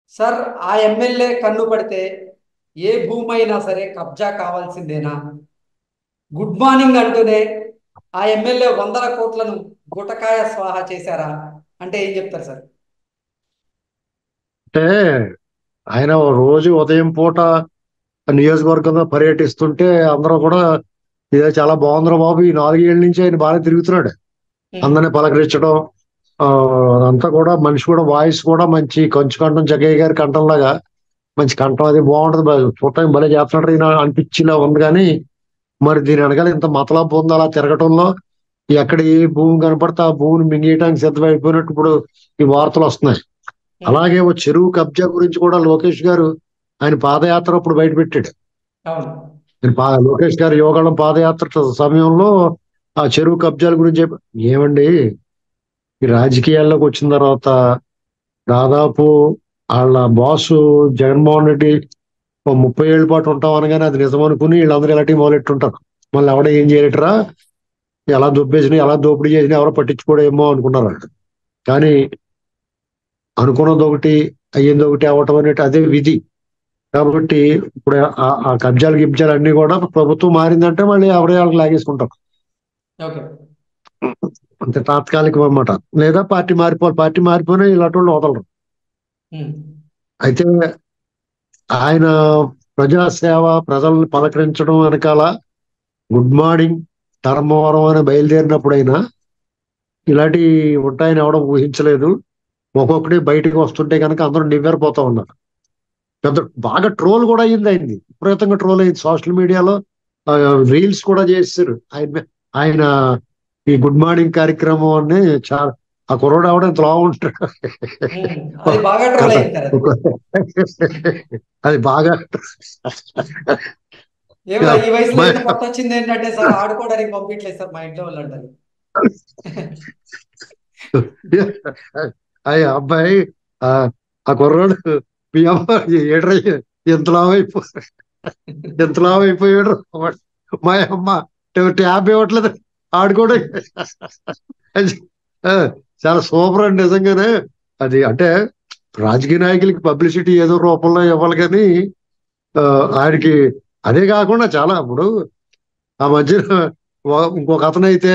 Sir ఆ MLA కన్ను పడితే ఏ భూమి అయినా సరే కబ్జా కావాల్సిందేనా గుడ్ మార్నింగ్ అంటూనే ఆ ఎమ్మెల్యే వందల కోట్లను గుటకాయ స్వాహ చేశారా అంటే ఏం చెప్తారు సార్ అంటే ఆయన రోజు ఉదయం పూట నియోజకవర్గంలో పర్యటిస్తుంటే అందరూ కూడా ఇదే చాలా బాగుందిరా బాబు ఈ నాలుగేళ్ల నుంచి ఆయన బాగా తిరుగుతున్నాడు అందరిని పలకరించడం ఆ, అదంతా కూడా మనిషి కూడా వాయిస్ కూడా మంచి కొంచెం కంఠం జగ్గయ్య గారి కంఠం లాగా మంచి కంఠం అది బాగుంటది బా- చూడటానికి భలే చేస్తున్నాడు ఈయన అనిపించేలా ఉంది కానీ మరి దీని వెనకాల ఇంత మతలబు ఉంది అలా తిరగటంలో ఎక్కడ ఏ భూమి కనపడితే ఆ భూమిని మింగేయడానికి సిద్ధమైపోయినట్టు ఇప్పుడు ఈ వార్తలు వస్తున్నాయి అలాగే ఓ చెరువు కబ్జా గురించి కూడా లోకేష్ గారు ఆయన పాదయాత్ర అప్పుడు బయటపెట్టాడు అవును ఆయన పా లోకేష్ గారు యోగాళం పాదయాత్ర సమయంలో ఆ చెరువు కబ్జాల గురించి చెప్ప- ఏమండి ఈ రాజకీయాల్లోకి వచ్చిన తర్వాత దాదాపు వాళ్ళ బాసు జగన్మోహన్ రెడ్డి ఓ ముప్పై ఏళ్ళ పాటు ఉంటాం అనగానే అది నిజం అనుకుని వీళ్ళందరూ ఇలాంటి మొదలెట్టుంటారు మళ్ళీ ఎవడ ఏం చేయలేటరా ఎలా దొబ్బేసిన ఎలా దోపిడీ చేసినా ఎవరో పట్టించుకోడేమో అనుకున్నారు వాళ్ళు కానీ అనుకున్నది ఒకటి అయ్యింది ఒకటి అవటం అనేది అదే విధి కాబట్టి ఇప్పుడు ఆ- ఆ కబ్జాలు గిబ్జాలు అన్ని కూడా ప్రభుత్వం మారిందంటే మళ్ళీ ఎవరే వాళ్ళకి లాగేసుకుంటారు ఓకే అంతే తాత్కాలికం అన్నమాట లేదా పార్టీ మారిపోవాలి పార్టీ మారిపోయినా ఇలాంటి వాళ్ళు వదలరు ఉమ్. అయితే ఆయన ప్రజాసేవ ప్రజల్ని పలకరించడం వెనకాల గుడ్ మార్నింగ్ ధర్మవరం అని బయలుదేరినప్పుడైనా ఇలాంటి ఉంటాయని ఎవడం ఊహించలేదు ఒక్కొక్కటి బయటికి వస్తుంటే కనుక అందరూ నివ్వెరపోతా ఉన్నారు పెద్ద బాగా ట్రోల్ కూడా అయింది అయింది విపరీతంగా ట్రోల్ అయింది సోషల్ మీడియాలో రీల్స్ కూడా చేస్తారు ఆయన ఆయన ఈ గుడ్ మార్నింగ్ కార్యక్రమం అని చాలా ఆ కుర్రోడు అవడం ఇంత లావు ఉంటాడు ఉమ్. అది బాగా ట్రోల్ అయింది సార్ అది. అది బాగా ఏమో ఈ వయసులో మా- ఇంత పొట్ట వచ్చింది ఏంటంటే సార్ ఆడుకోవడానికి పంపించలేదు సార్ మా ఇంట్లో వాళ్ళు అంటారు అయ్య అబ్బాయి ఆ ఆ కుర్రాడు మీ అమ్మ ఏడ్రా ఎంత లావు అయిపో ఎంత లావు అయిపోయాడు మా అమ్మ ట్యాబ్ ఇవ్వట్లేదు ఆడుకోవడం ఆ, చాలా సూపర్ అండి నిజంగానే అది అంటే రాజకీయ నాయకులకి పబ్లిసిటీ ఏదో రూపంలో ఇవ్వాలి కానీ ఆ, ఆయనకి అదే కాకుండా చాలా ఇప్పుడు ఆ మధ్యన వా- ఇంకొక అతను అయితే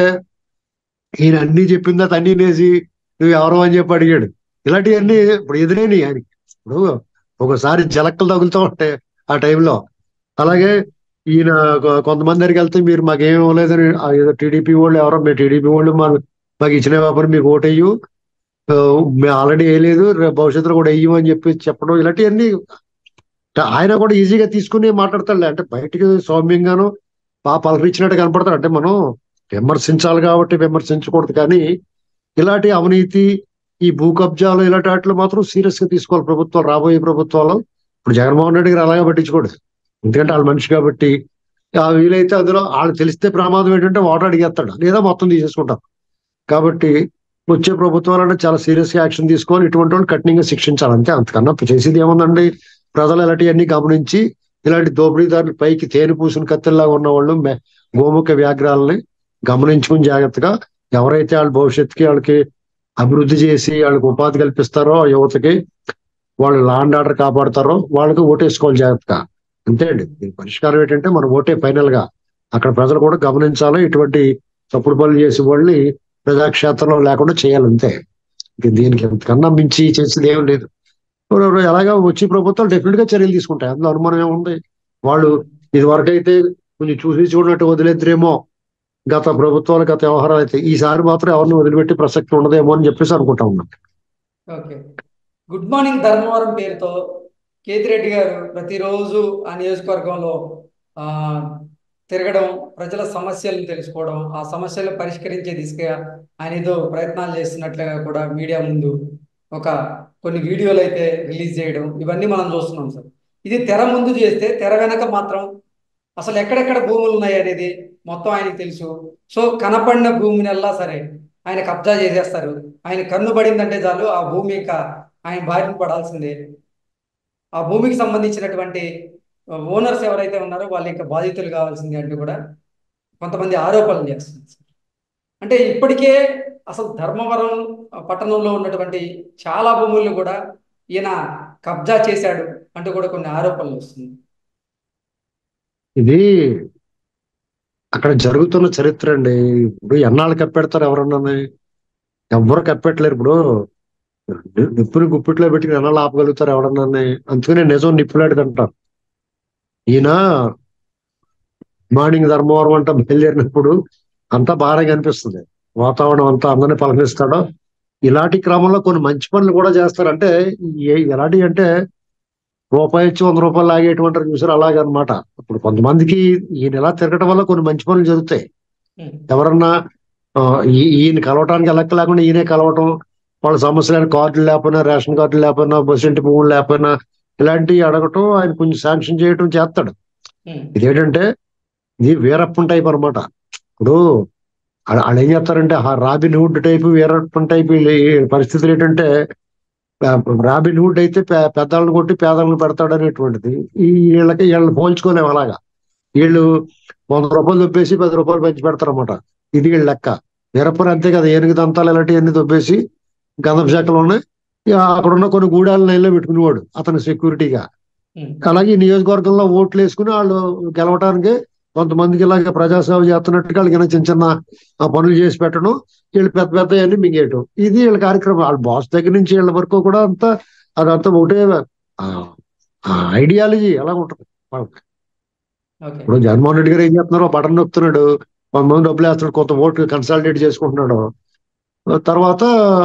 ఈయన అన్ని చెప్పిన తర్వాత అన్ని నేసి నువ్వు ఎవరు అని చెప్పి అడిగాడు ఇలాంటివన్నీ ఇప్పుడు ఎదురైనాయి ఆయనకి ఇప్పుడు ఒకసారి జలక్కలు తగులుతూ ఉంటాయి ఆ టైంలో అలాగే ఈయన కొ- కొంతమంది దగ్గరికి వెళ్తే మీరు మాకేం ఇవ్వలేదని ఆ ఏదో టీడీపీ వాళ్ళు ఎవరో మేము టీడీపీ వాళ్ళు మాకు మాకు ఇచ్చిన వ్యాపారం మీకు ఓటెయ్యు ఆ, మేము ఆల్రెడీ వేయలేదు రేపు భవిష్యత్తులో కూడా వెయ్యము అని చెప్పి చెప్పడం ఇలాంటివన్నీ ఆయన కూడా ఈజీగా తీసుకుని మాట్లాడతాడులే అంటే బయటికి సౌమ్యంగాను బాగా పలకరించినట్టు కనపడతాడు అంటే మనం విమర్శించాలి కాబట్టి విమర్శించకూడదు కానీ ఇలాంటి అవినీతి ఈ భూ కబ్జాలు ఇలాంటి వాటిలో మాత్రం సీరియస్ గా తీసుకోవాలి ప్రభుత్వాలు రాబోయే ప్రభుత్వాలు ఇప్పుడు జగన్మోహన్ రెడ్డి గారు అలాగే పట్టించుకోడు ఎందుకంటే వాళ్ళ మనిషి కాబట్టి ఆ వీలైతే అందులో వాళ్ళు తెలిస్తే ప్రమాదం ఏంటంటే ఓటర్ అడిగేస్తాడు లేదా మొత్తం తీసేసుకుంటాం కాబట్టి వచ్చే ప్రభుత్వాలంటే చాలా సీరియస్ గా యాక్షన్ తీసుకోవాలి ఇటువంటి వాళ్ళు కఠినంగా శిక్షించాలి అంతే అంతకన్నా చేసేది ఏముందండి ప్రజలు ఇలాంటివన్నీ గమనించి ఇలాంటి దోపిడీదారులు పైకి తేనె పూసిన కత్తిల్లాగా ఉన్న వాళ్ళు మె- గోముఖ వ్యాఘ్రాలని గమనించుకుని జాగ్రత్తగా ఎవరైతే వాళ్ళ భవిష్యత్తుకి వాళ్ళకి అభివృద్ధి చేసి వాళ్ళకి ఉపాధి కల్పిస్తారో ఆ యువతకి వాళ్ళు లాండ్ ఆర్డర్ కాపాడతారో వాళ్ళకి ఓటేసుకోవాలి జాగ్రత్తగా అంతే అండి దీని పరిష్కారం ఏంటంటే మన ఓటే ఫైనల్ గా అక్కడ ప్రజలు కూడా గమనించాలి ఇటువంటి తప్పుడు పనులు చేసే వాళ్ళని ప్రజాక్షేత్రంలో లేకుండా చేయాలి అంతే ఇంక దీనికి ఎంతకన్నా మించి చేసేది ఏం లేదు ఇప్పుడు ఎలాగా వచ్చి ప్రభుత్వాలు డెఫినెట్ గా చర్యలు తీసుకుంటాయి అందులో అనుమానం ఏముంది వాళ్ళు ఇది వరకైతే కొంచెం చూసి చూడనట్టు వదిలేద్దరేమో గత ప్రభుత్వాలు గత వ్యవహారాలు అయితే ఈసారి మాత్రం ఎవరిని వదిలిపెట్టి ప్రసక్తి ఉండదేమో అని చెప్పేసి అనుకుంటా ఉన్నాం ఓకే గుడ్ మార్నింగ్ ధర్మవరం పేరుతో కేతిరెడ్డి గారు ప్రతిరోజు ఆ నియోజకవర్గంలో ఆ తిరగడం ప్రజల సమస్యలను తెలుసుకోవడం ఆ సమస్యలను పరిష్కరించే దిశగా ఆయన ఏదో ప్రయత్నాలు చేస్తున్నట్లుగా కూడా మీడియా ముందు ఒక కొన్ని వీడియోలు అయితే రిలీజ్ చేయడం ఇవన్నీ మనం చూస్తున్నాం సార్ ఇది తెర ముందు చేస్తే తెర వెనక మాత్రం అసలు ఎక్కడెక్కడ భూములు ఉన్నాయి అనేది మొత్తం ఆయనకి తెలుసు సో కనపడిన భూమినల్లా సరే ఆయన కబ్జా చేసేస్తారు ఆయన కన్ను పడిందంటే చాలు ఆ భూమి ఇంకా ఆయన బారిన పడాల్సిందే ఆ భూమికి సంబంధించినటువంటి ఓనర్స్ ఎవరైతే ఉన్నారో వాళ్ళు ఇంకా బాధితులు కావాల్సిందే అంటూ కూడా కొంతమంది ఆరోపణలు చేస్తున్నారు సార్. అంటే ఇప్పటికే అసలు ధర్మవరం పట్టణంలో ఉన్నటువంటి చాలా భూములను కూడా ఈయన కబ్జా చేశాడు అంటూ కూడా కొన్ని ఆరోపణలు వస్తుంది ఇది అక్కడ జరుగుతున్న చరిత్ర అండి ఇప్పుడు ఎన్నాళ్ళు కప్పెడతారు ఎవరన్నా ఎవ్వరు కప్పెట్టలేరు ఇప్పుడు ని- నిప్పుని గుప్పిట్లో పెట్టి ఎన్నాళ్ళు ఆపగలుగుతారు ఎవరన్నా అందుకనే నిజం నిప్పులాడిది అంటారు ఈయన మార్నింగ్ ధర్మవరం అంట బయలుదేరినప్పుడు అంతా బాగా కనిపిస్తుంది వాతావరణం అంతా అందరినీ పలకరిస్తాడు ఇలాంటి క్రమంలో కొన్ని మంచి పనులు కూడా చేస్తారు అంటే ఏ- ఎలాంటి అంటే రూపాయి ఇచ్చి వంద రూపాయలు లాగేటువంటి చూసారు అలాగనమాట ఇప్పుడు కొంతమందికి ఈయన ఎలా తిరగటం వల్ల కొన్ని మంచి పనులు జరుగుతాయి ఉమ్, ఎవరన్నా ఆ, ఈ- ఈయన కలవటానికి లెక్క లేకుండా ఈయనే కలవటం వాళ్ళ సమస్యలు కార్డులు లేకపోయినా రేషన్ కార్డులు లేకపోయినా బస్ ఇంటి భూములు లేకపోయినా ఇలాంటివి అడగటం ఆయన కొంచెం శాంక్షన్ చేయటం చేస్తాడు ఉమ్, ఇదేంటంటే ఇది వీరప్పన్ టైప్ అనమాట ఇప్పుడు ఆ- వాళ్ళు ఏం చేస్తారంటే ఆ Robin Hood type Veerappan type వీళ్ళ- ఈ పరిస్థితులు ఏంటంటే ఆ, రాబిన్ హుడ్ అయితే పే- పెద్దలను కొట్టి పేదలను పెడతాడు అనేటువంటిది ఈ వీళ్ళకి వీళ్ళని పోల్చుకోలేము అలాగా వీళ్ళు వంద రూపాయలు దొబ్బేసి పది రూపాయలు పెంచి పెడతారన్నమాట ఇది వీళ్ళ లెక్క వీరప్పన్ అంతే కదా ఏనుగు దంతాలు ఇలాంటివన్నీ దొబ్బేసి గంధం శాఖలు ఉన్నాయి ఇక అక్కడ ఉన్న కొన్ని గూడాలు లైన్లో పెట్టుకునేవాడు అతని సెక్యూరిటీగా ఉమ్, అలాగే ఈ నియోజకవర్గంలో ఓట్లు వేసుకుని వాళ్ళు గెలవటానికి కొంతమందికి ఇలాగే ప్రజాసేవ చేస్తున్నట్టుగా వాళ్ళకి ఏమైనా చిన్న చిన్న ఆ పనులు చేసి పెట్టడం వీళ్ళు పెద్ద పెద్ద అన్ని మింగేయటం ఇది వీళ్ళ కార్యక్రమం వాళ్ళ బాస్ దగ్గర నుంచి వీళ్ళ వరకు కూడా అంతా అదంతా ఒకటే ఐడియాలజీ ఎలా ఉంటుంది వాళ్ళకి ఓకే ఇప్పుడు జగన్మోహన్ రెడ్డి గారు ఏం చేస్తున్నారు బటన్ నొక్కుతున్నాడు కొంతమంది డబ్బులు వేస్తున్నాడు కొంత ఓట్లు కన్సాలిడేట్ చేసుకుంటున్నాడు తర్వాత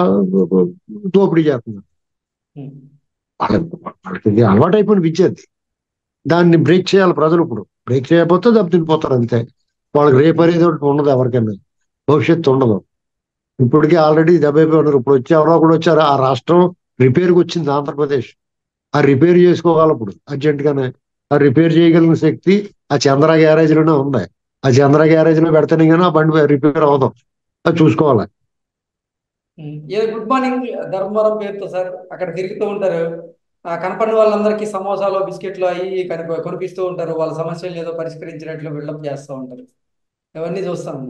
దోపిడీ చేస్తున్నాడు ఉమ్, వాళ్ళకి వాళ్ళకి ఇది అలవాటు అయిపోయిన విద్యది దాన్ని బ్రేక్ చేయాలి ప్రజలు ఇప్పుడు బ్రేక్ చేయకపోతే దెబ్బతినిపోతారు అంతే వాళ్ళకి రేపు అనేది ఒకటి ఉండదు ఎవరికైనా భవిష్యత్తు ఉండదు ఇప్పటికే ఆల్రెడీ దెబ్బైపోయి ఉన్నారు ఇప్పుడు వచ్చి ఎవరో కూడా వచ్చారు ఆ రాష్ట్రం రిపేర్కి వచ్చింది ఆంధ్రప్రదేశ్ ఆ రిపేర్ చేసుకోవాలి ఇప్పుడు అర్జెంట్ గానే ఆ రిపేర్ చేయగలిగిన శక్తి ఆ చంద్ర గ్యారేజ్ లోనే ఉంది ఆ చంద్ర గ్యారేజ్ లో పెడితేనే కానీ ఆ బండి రిపేర్ అవ్వదు అది చూసుకోవాలి ఉమ్. ఏ గుడ్ మార్నింగ్ ధర్మవరం పేరుతో సార్ అక్కడ తిరుగుతూ ఉంటారు ఆ కనపడిన వాళ్ళందరికీ సమోసాలు బిస్కెట్లు అవి ఇవి కనుక కొనిపిస్తూ ఉంటారు వాళ్ళ సమస్యలు ఏదో పరిష్కరించినట్లు బిల్డప్ చేస్తూ ఉంటారు ఇవన్నీ చూస్తాను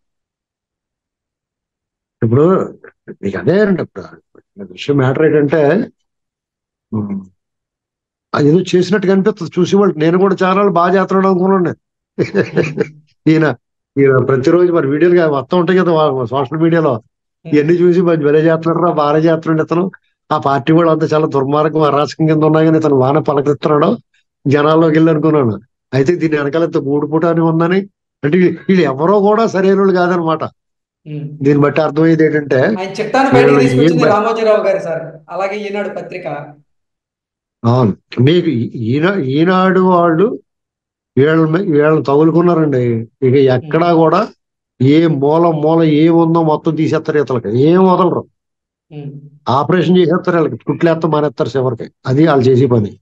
ఇప్పుడు మీకు అదే అండి ఇప్పుడు విషయం మ్యాటర్ ఏంటంటే ఉమ్, అది ఏదో చేసినట్టు కనిపిస్తుంది చూసి వాళ్ళకి నేను కూడా చాలా బాగా చేస్తున్నాడు అనుకున్నాను నేను. ఈయన ఈయన ప్రతిరోజు మరి వీడియోలు వస్తూ ఉంటాయి కదా సోషల్ మీడియాలో ఇవన్నీ చూసి మరి భలే చేస్తున్నాడు రా బాగా చేస్తున్నాడు ఇతను ఆ పార్టీ కూడా అంతా చాలా దుర్మార్గం అరాచకం కింద ఉన్నాయి కానీ ఇతను బాగానే పలకరిస్తున్నాడు జనాల్లోకి వెళ్ళి అనుకున్నాను అయితే దీని వెనకాల ఇంత గూడుపుట అని ఉందని అంటే వీ- వీళ్ళు ఎవరో కూడా సరైన వాళ్ళు కాదనమాట ఉమ్. దీన్ని బట్టి అర్థమయ్యేది ఏంటంటే ఆయన చిట్టాను బయటకు వీళ్ళు ఏం తీసుకొచ్చింది బ- రామోజీరావు గారు సార్ అలాగే ఈనాడు పత్రిక అవును మీకు ఈ- ఈనా ఈనాడు వాళ్ళు వీళ్ళ మీ- వీళ్ళని తగులుకున్నారండి ఇక ఎక్కడా కూడా ఏ మూల మూల ఏముందో మొత్తం తీసేస్తారు ఇతలకి ఏం వదలరు ఉమ్. ఆపరేషన్ చేసేస్తారు వీళ్ళకి కుట్లేస్తే మానేస్తారు చివరికి అది వాళ్ళు చేసే పని